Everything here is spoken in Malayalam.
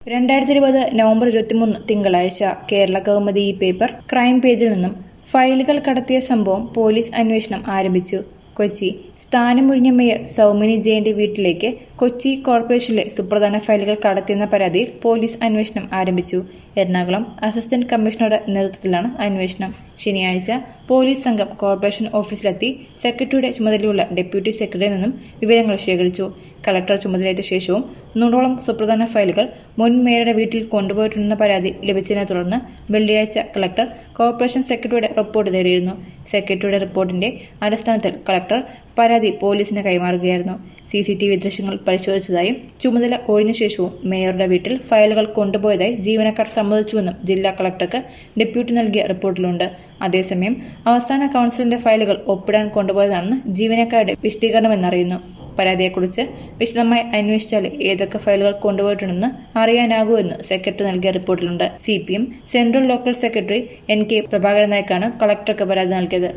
രണ്ടായിരത്തി ഇരുപത് നവംബർ ഇരുപത്തിമൂന്ന് തിങ്കളാഴ്ച കേരള കൗമുദി ഈ പേപ്പർ ക്രൈം പേജിൽ നിന്നും ഫയലുകൾ കടത്തിയ സംഭവം പോലീസ് അന്വേഷണം ആരംഭിച്ചു കൊച്ചി സ്ഥാനമൊഴിഞ്ഞ മേയർ സൗമിനി ജയന്റെ വീട്ടിലേക്ക് കൊച്ചി കോർപ്പറേഷനിലെ സുപ്രധാന ഫയലുകൾ കടത്തിയെന്ന പരാതിയിൽ പോലീസ് അന്വേഷണം ആരംഭിച്ചു എറണാകുളം അസിസ്റ്റന്റ് കമ്മീഷണറുടെ നേതൃത്വത്തിലാണ് അന്വേഷണം ശനിയാഴ്ച പോലീസ് സംഘം കോർപ്പറേഷൻ ഓഫീസിലെത്തി സെക്രട്ടറിയുടെ ചുമതലയുള്ള ഡെപ്യൂട്ടി സെക്രട്ടറിയിൽ നിന്നും വിവരങ്ങൾ ശേഖരിച്ചു കളക്ടർ ചുമതലയേറ്റ ശേഷവും നൂറോളം സുപ്രധാന ഫയലുകൾ മുൻ മേയറുടെ വീട്ടിൽ കൊണ്ടുപോയിട്ടുണ്ടെന്ന പരാതി ലഭിച്ചതിനെ തുടർന്ന് വെള്ളിയാഴ്ച കളക്ടർ കോർപ്പറേഷൻ സെക്രട്ടറിയുടെ റിപ്പോർട്ട് തേടിയിരുന്നു സെക്രട്ടറിയുടെ റിപ്പോർട്ടിന്റെ അടിസ്ഥാനത്തിൽ കളക്ടർ പരാതി പോലീസിന് കൈമാറുകയായിരുന്നു സി സി ടി വി ദൃശ്യങ്ങൾ പരിശോധിച്ചതായും ചുമതല ഒഴിഞ്ഞ ശേഷവും മേയറുടെ വീട്ടിൽ ഫയലുകൾ കൊണ്ടുപോയതായി ജീവനക്കാർ സമ്മതിച്ചുവെന്നും ജില്ലാ കളക്ടർക്ക് ഡെപ്യൂട്ടി നൽകിയ റിപ്പോർട്ടിലുണ്ട് അതേസമയം അവസാന കൌൺസിലിന്റെ ഫയലുകൾ ഒപ്പിടാൻ കൊണ്ടുപോയതാണെന്ന് ജീവനക്കാരുടെ വിശദീകരണമെന്നറിയുന്നു പരാതിയെക്കുറിച്ച് വിശദമായി അന്വേഷിച്ചാൽ ഏതൊക്കെ ഫയലുകൾ കൊണ്ടുപോയിട്ടുണ്ടെന്ന് അറിയാനാകൂ എന്ന് സെക്രട്ടറി നൽകിയ റിപ്പോർട്ടിലുണ്ട് C P M central local secretary N K Prabhakaran നായക്കാണ് കളക്ടർക്ക് പരാതി നൽകിയത്